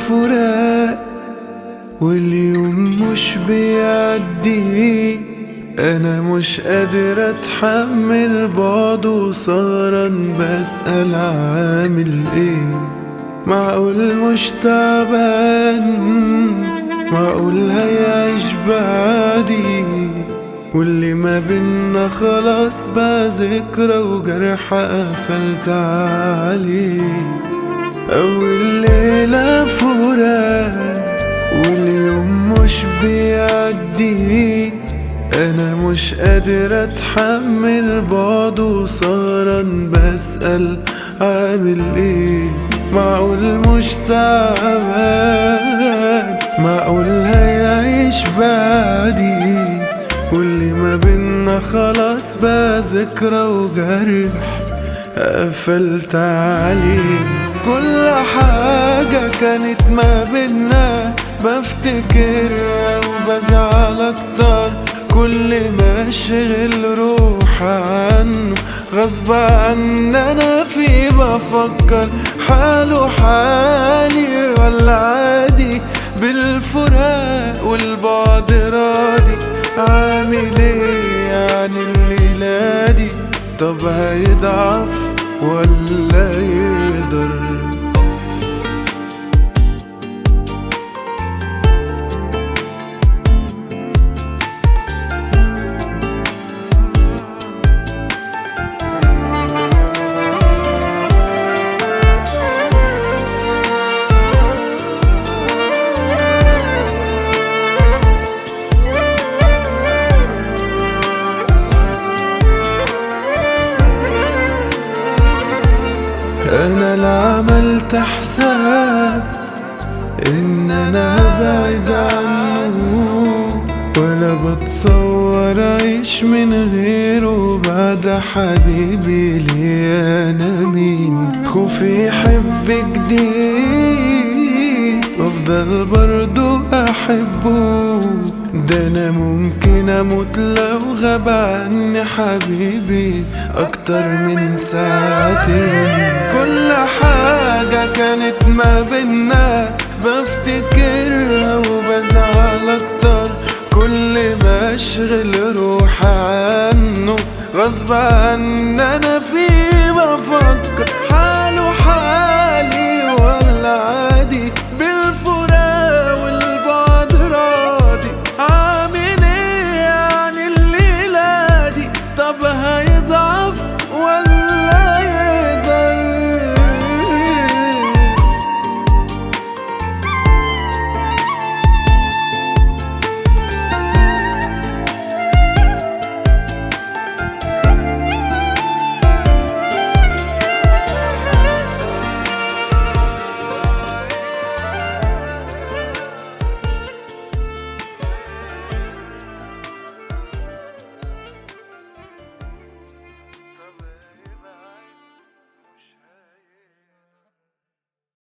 فراق واليوم مش بيعدي انا مش قادر اتحمل بعضه وسهران بسأل عامل ايه معقول مش تعبان معقول هيعيش بعدي واللي ما بينا خلاص بقى ذكرى وجرح قفلت عليه أول ليلة فراق واليوم مش بيعدي أنا مش قادر أتحمل بعضه وسهران بسأل عامل إيه معقول مش تعبان معقول هيعيش بعدي واللي ما بينا خلاص بقى ذكرى وجرح قفلت عليه كل حاجة كانت ما بينا بفتكرها وبزعل اكتر كل ما اشغل روح عنه غصب عني انا في بفكر حاله حالي ولا عادي بالفراق والبعد راضي عامل ايه يعني الليلة دي طب هيضعف ولا يقدر انا لا عملت حساب ان انا ابعد عنه ولا بتصور اعيش من غيره بعد حبيبي لي انا مين خوفي يحب جديد وافضل برضو احبه ده انا ممكن اموت لو غاب عني حبيبي اكتر من ساعتين كل حاجة كانت ما بينا بفتكرها وبزعل اكتر كل ما اشغل روح عنه غصب عني انا في